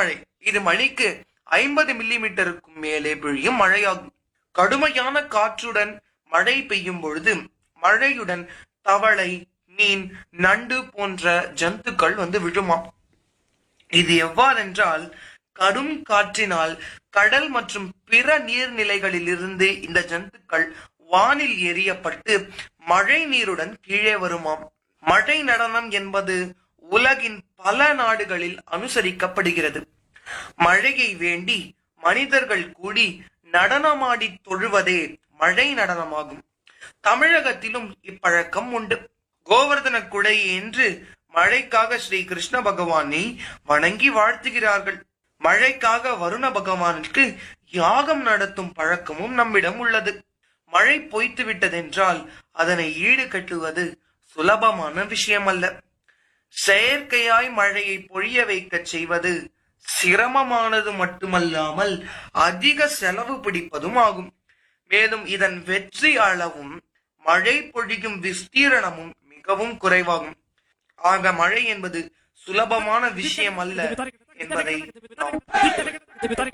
கனமழை இது மணிக்கு ஐம்பது மில்லிமீட்டருக்கும் மேலே பொழியும் மழையாகும் கடுமையான காற்றுடன் மழை பெய்யும் பொழுது மழையுடன் தவளை மீன் நண்டு போன்ற ஜந்துக்கள் வந்து விழுமாம் இது எவ்வாறென்றால் கடும் காற்றினால் கடல் மற்றும் பிற நீர்நிலைகளிலிருந்து இந்த ஜந்துக்கள் வானில் எறியப்பட்டு மழை நீருடன் கீழே வருமாம் மழை நடனம் என்பது உலகின் பல நாடுகளில் அனுசரிக்கப்படுகிறது மழையை வேண்டி மனிதர்கள் கூடி நடனமாடி தொழுவதே மழை நடனமாகும் தமிழகத்திலும் இப்பழக்கம் உண்டு கோவர்தன குடை என்று மழைக்காக ஸ்ரீ கிருஷ்ண பகவானை வணங்கி வாழ்த்துகிறார்கள் மழைக்காக வருண பகவானுக்கு யாகம் நடத்தும் பழக்கமும் நம்மிடம் உள்ளது மழை பொய்த்து விட்டதென்றால் அதனை ஈடு கட்டுவது சுலபமான விஷயம் அல்ல செயற்கையாய் மழையை பொழிய வைக்கச் செய்வது சிரமமானது மட்டுமல்லாமல் அதிக செலவு பிடிப்பதும் ஆகும் மேலும் இதன் வெற்றி அளவும் மழை பொழியும் விஸ்தீரணமும் மிகவும் குறைவாகும் ஆக மழை என்பது சுலபமான விஷயம் அல்ல என்பதை நாம்